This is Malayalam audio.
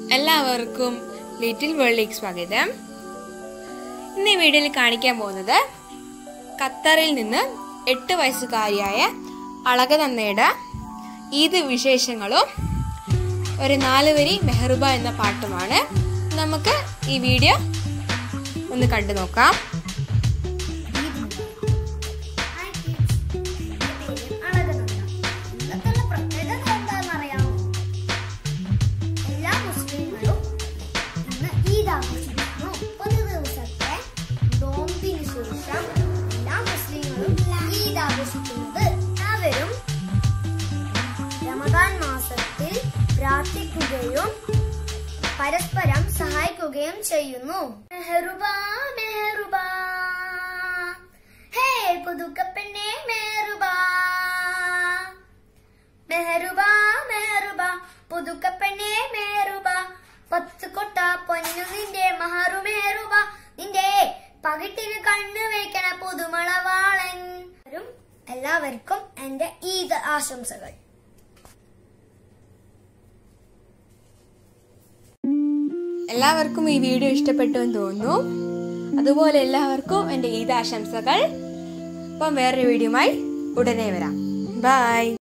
എല്ലാവർക്കും ലിറ്റിൽ വേൾഡിലേക്ക് സ്വാഗതം ഇന്ന് ഈ വീഡിയോയിൽ കാണിക്കാൻ പോകുന്നത് ഖത്തറിൽ നിന്ന് എട്ട് വയസ്സുകാരിയായ അളകനന്ദയുടെ ഈദ് വിശേഷങ്ങളും ഒരു നാല് വരി മെഹറുബ എന്ന പാട്ടുമാണ് നമുക്ക് ഈ വീഡിയോ ഒന്ന് കണ്ടു നോക്കാം ഹായ് കിഡ്സ് എൻ്റെ പേര് അളകനന്ദ ഇന്നത്തെ പ്രത്യേകത എന്താണെന്നറിയാമോ എല്ലാ മുസ്ലിങ്ങളും ഇന്ന് ഈദ് ആഘോഷിക്കുന്നു ഒരു ദിവസത്തെ നോമ്പിന് ശേഷം എല്ലാ മുസ്ലിങ്ങളും ഈദ് ആഘോഷിക്കുന്നത് അവരും റമദാൻ മാസത്തിൽ പ്രാർത്ഥിക്കുകയും പരസ്പരം സഹായിക്കുകയും ചെയ്യുന്നു മെഹറുബാ മെഹറുബാ ഹേ പുതുക്കപ്പെണ്ണേ മെഹറുബാ മെഹറുബാ മെഹറുബാ പുതുക്കപ്പെണ്ണേ മെഹറുബാ പത്ത് കൊട്ട പൊന്നു നിന്റെ മഹറു മെഹറുബ നിന്റെ പകിട്ടിന് കണ്ണു വെക്കണ പുതുമളവാളൻ എല്ലാവർക്കും എന്റെ ഈദ് ആശംസകൾ എല്ലാവർക്കും ഈ വീഡിയോ ഇഷ്ടപ്പെട്ടു എന്ന് തോന്നുന്നു അതുപോലെ എല്ലാവർക്കും എൻ്റെ ഈദ് ആശംസകൾ അപ്പം വേറൊരു വീഡിയോയുമായി ഉടനെ വരാം ബൈ